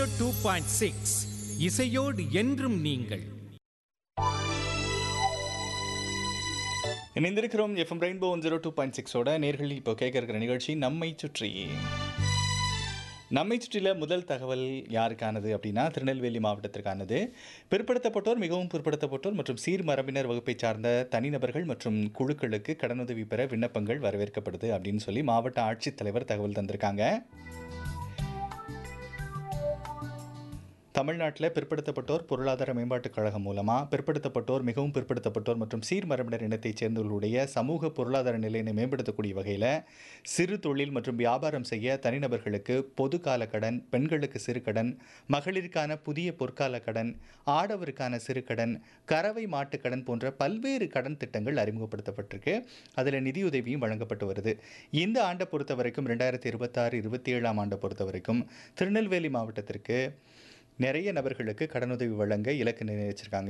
Two point six இசையோடு என்றும் நீங்கள் இணைந்திருக்கிறோம் FM Rainbow one zero two point சிக்ஸோட நேர்கள் இப்போ கேட்க இருக்கிற நிகழ்ச்சி நம்மை சுற்றி நம்மை சுற்றில முதல் தகவல் யாருக்கானது அப்படின்னா திருநெல்வேலி மாவட்டத்திற்கானது பிற்படுத்தப்பட்டோர் மிகவும் பிற்படுத்தப்பட்டோர் மற்றும் சீர்மரபினர் வகுப்பை சார்ந்த தனிநபர்கள் மற்றும் குழுக்களுக்கு கடனுதவி பெற விண்ணப்பங்கள் வரவேற்கப்படுது அப்படின்னு சொல்லி மாவட்ட ஆட்சித்தலைவர் தகவல் தந்திருக்காங்க தமிழ்நாட்டில் பிற்படுத்தப்பட்டோர் பொருளாதார மேம்பாட்டுக் கழகம் மூலமாக பிற்படுத்தப்பட்டோர் மிகவும் பிற்படுத்தப்பட்டோர் மற்றும் சீர்மரபினர் இனத்தைச் சேர்ந்தவர்களுடைய சமூக பொருளாதார நிலையினை மேம்படுத்தக்கூடிய வகையில் சிறு தொழில் மற்றும் வியாபாரம் செய்ய தனிநபர்களுக்கு பொது கால கடன் பெண்களுக்கு சிறு கடன் மகளிருக்கான புதிய பொற்கால கடன் ஆடவருக்கான சிறு கடன் கறவை மாட்டுக் கடன் போன்ற பல்வேறு கடன் திட்டங்கள் அறிமுகப்படுத்தப்பட்டிருக்கு அதில் நிதியுதவியும் வழங்கப்பட்டு வருது இந்த ஆண்டை பொறுத்த வரைக்கும் ரெண்டாயிரத்தி இருபத்தாறு இருபத்தி ஏழாம் ஆண்டை பொறுத்த வரைக்கும் திருநெல்வேலி மாவட்டத்திற்கு நிறைய நபர்களுக்கு கடனுதவி வழங்க இலக்கு நிர்ணயிச்சிருக்காங்க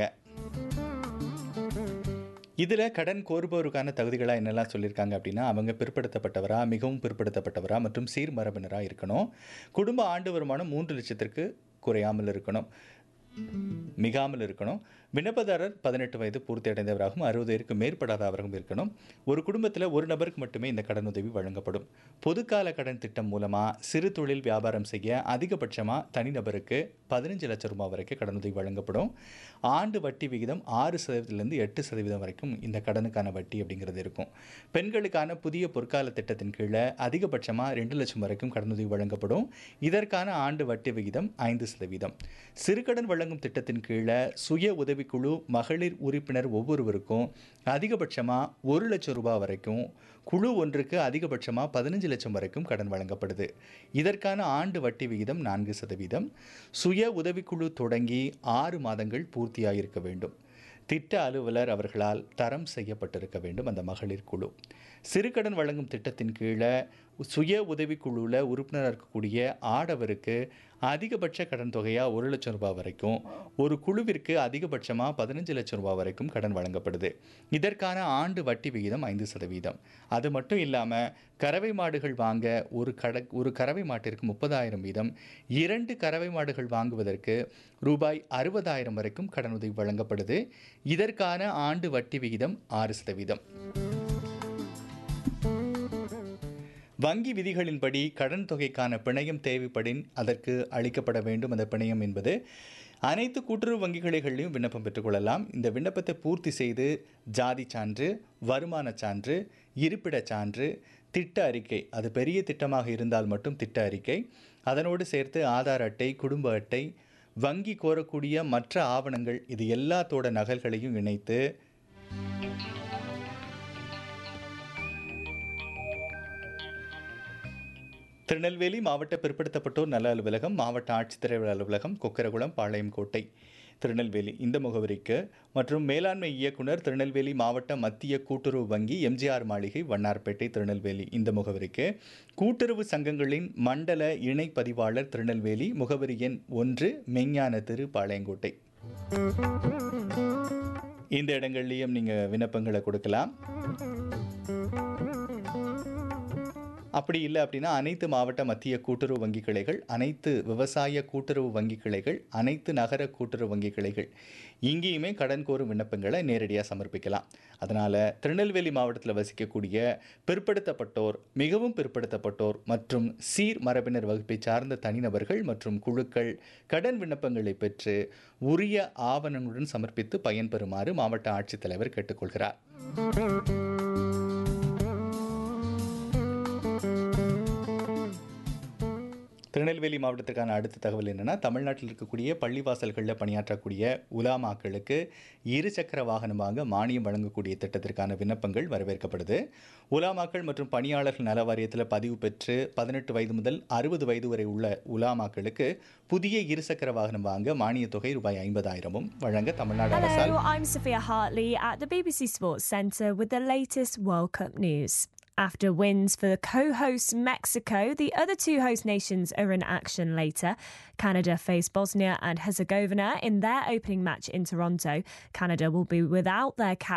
இதில் கடன் கோருபவருக்கான தகுதிகளாக என்னெல்லாம் சொல்லியிருக்காங்க அப்படின்னா அவங்க பிற்படுத்தப்பட்டவரா மிகவும் பிற்படுத்தப்பட்டவரா மற்றும் சீர்மரபினராக இருக்கணும் குடும்ப ஆண்டு வருமானம் மூன்று லட்சத்திற்கு குறையாமல் இருக்கணும் மிகாமல் இருக்கணும் விண்ணப்பதாரர் பதினெட்டு வயது பூர்த்தி அடைந்தவராகவும் அறுபது வயதுக்கு மேற்படாதவராகவும் இருக்கணும் ஒரு குடும்பத்தில் ஒரு நபருக்கு மட்டுமே இந்த கடனுதவி வழங்கப்படும் பொதுக்கால கடன் திட்டம் மூலமாக சிறு தொழில் வியாபாரம் செய்ய அதிகபட்சமாக தனிநபருக்கு பதினஞ்சு லட்சம் ரூபாய் வரைக்கும் கடனுதவி வழங்கப்படும் ஆண்டு வட்டி விகிதம் ஆறு சதவீதத்திலிருந்து எட்டு சதவீதம் வரைக்கும் இந்த கடனுக்கான வட்டி அப்படிங்கிறது இருக்கும் பெண்களுக்கான புதிய பொற்கால திட்டத்தின் கீழே அதிகபட்சமாக ரெண்டு லட்சம் வரைக்கும் கடனுதவி வழங்கப்படும் இதற்கான ஆண்டு வட்டி விகிதம் ஐந்து சதவீதம் சிறுகடன் வழங்கும் திட்டத்தின் கீழே சுய உதவிக்குழு மகளிர் உறுப்பினர் ஒவ்வொருவருக்கும் அதிகபட்சமாக ஒரு லட்சம் ரூபாய் வரைக்கும் குழு ஒன்றுக்கு அதிகபட்சமாக பதினஞ்சு லட்சம் வரைக்கும் கடன் வழங்கப்படுது இதற்கான ஆண்டு வட்டி விகிதம் நான்கு சதவீதம் சுய உதவிக்குழு தொடங்கி ஆறு மாதங்கள் பூர்த்தியாகியிருக்க வேண்டும் திட்ட அலுவலர் அவர்களால் தரம் செய்யப்பட்டிருக்க வேண்டும் அந்த மகளிர் குழு சிறுகடன் வழங்கும் திட்டத்தின் கீழே சுய உதவிக்குழுவில் உறுப்பினராக இருக்கக்கூடிய ஆடவருக்கு அதிகபட்ச கடன் தொகையாக ஒரு லட்சம் ரூபாய் வரைக்கும் ஒரு குழுவிற்கு அதிகபட்சமாக பதினஞ்சு லட்சம் ரூபாய் வரைக்கும் கடன் வழங்கப்படுது இதற்கான ஆண்டு வட்டி விகிதம் ஐந்து சதவீதம் அது மட்டும் இல்லாமல் கறவை மாடுகள் வாங்க ஒரு கட ஒரு கறவை மாட்டிற்கு முப்பதாயிரம் வீதம் இரண்டு கறவை மாடுகள் வாங்குவதற்கு ரூபாய் அறுபதாயிரம் வரைக்கும் கடனுதவி வழங்கப்படுது இதற்கான ஆண்டு வட்டி விகிதம் ஆறு சதவீதம் வங்கி விதிகளின்படி கடன் தொகைக்கான பிணையம் தேவைப்படின் அதற்கு அளிக்கப்பட வேண்டும் அந்த பிணையம் என்பது அனைத்து கூட்டுறவு வங்கிகளிலையும் விண்ணப்பம் பெற்றுக்கொள்ளலாம் இந்த விண்ணப்பத்தை பூர்த்தி செய்து ஜாதி சான்று வருமான சான்று இருப்பிடச் சான்று திட்ட அறிக்கை அது பெரிய திட்டமாக இருந்தால் மட்டும் திட்ட அறிக்கை அதனோடு சேர்த்து ஆதார் அட்டை குடும்ப அட்டை வங்கி கோரக்கூடிய மற்ற ஆவணங்கள் இது எல்லாத்தோட நகல்களையும் இணைத்து திருநெல்வேலி மாவட்ட பிற்படுத்தப்பட்டோர் நல அலுவலகம் மாவட்ட ஆட்சித்தலைவர் அலுவலகம் கொக்கரகுளம் பாளையங்கோட்டை திருநெல்வேலி இந்த முகவரிக்கு மற்றும் மேலாண்மை இயக்குனர் திருநெல்வேலி மாவட்ட மத்திய கூட்டுறவு வங்கி எம்ஜிஆர் மாளிகை வண்ணார்பேட்டை திருநெல்வேலி இந்த முகவரிக்கு கூட்டுறவு சங்கங்களின் மண்டல இணை பதிவாளர் திருநெல்வேலி முகவரி எண் ஒன்று மெஞ்ஞான திரு பாளையங்கோட்டை இந்த இடங்கள்லையும் நீங்கள் விண்ணப்பங்களை கொடுக்கலாம் அப்படி இல்லை அப்படின்னா அனைத்து மாவட்ட மத்திய கூட்டுறவு வங்கி கிளைகள் அனைத்து விவசாய கூட்டுறவு வங்கி கிளைகள் அனைத்து நகர கூட்டுறவு வங்கி கிளைகள் இங்கேயுமே கடன் கோரும் விண்ணப்பங்களை நேரடியாக சமர்ப்பிக்கலாம் அதனால் திருநெல்வேலி மாவட்டத்தில் வசிக்கக்கூடிய பிற்படுத்தப்பட்டோர் மிகவும் பிற்படுத்தப்பட்டோர் மற்றும் சீர் மரபினர் வகுப்பை சார்ந்த தனிநபர்கள் மற்றும் குழுக்கள் கடன் விண்ணப்பங்களை பெற்று உரிய ஆவணங்களுடன் சமர்ப்பித்து பயன்பெறுமாறு மாவட்ட ஆட்சித்தலைவர் கேட்டுக்கொள்கிறார் திருநெல்வேலி மாவட்டத்திற்கான அடுத்த தகவல் என்னென்னா தமிழ்நாட்டில் இருக்கக்கூடிய பள்ளிவாசல்களில் பணியாற்றக்கூடிய உலாமாக்களுக்கு இருசக்கர வாகனம் வாங்க மானியம் வழங்கக்கூடிய திட்டத்திற்கான விண்ணப்பங்கள் வரவேற்கப்படுது உலாமாக்கள் மற்றும் பணியாளர்கள் நல வாரியத்தில் பதிவு பெற்று பதினெட்டு வயது முதல் அறுபது வயது வரை உள்ள உலாமாக்களுக்கு புதிய இருசக்கர வாகனம் வாங்க மானிய தொகை ரூபாய் ஐம்பதாயிரமும் வழங்க தமிழ்நாடு அரசால் Hello, I'm Sophia Hartley at the BBC Sports Centre with the latest World Cup news. After wins for the co host Mexico, the other two host nations are in action later. Canada face Bosnia and Herzegovina in their opening match in Toronto. Canada will be without their captain.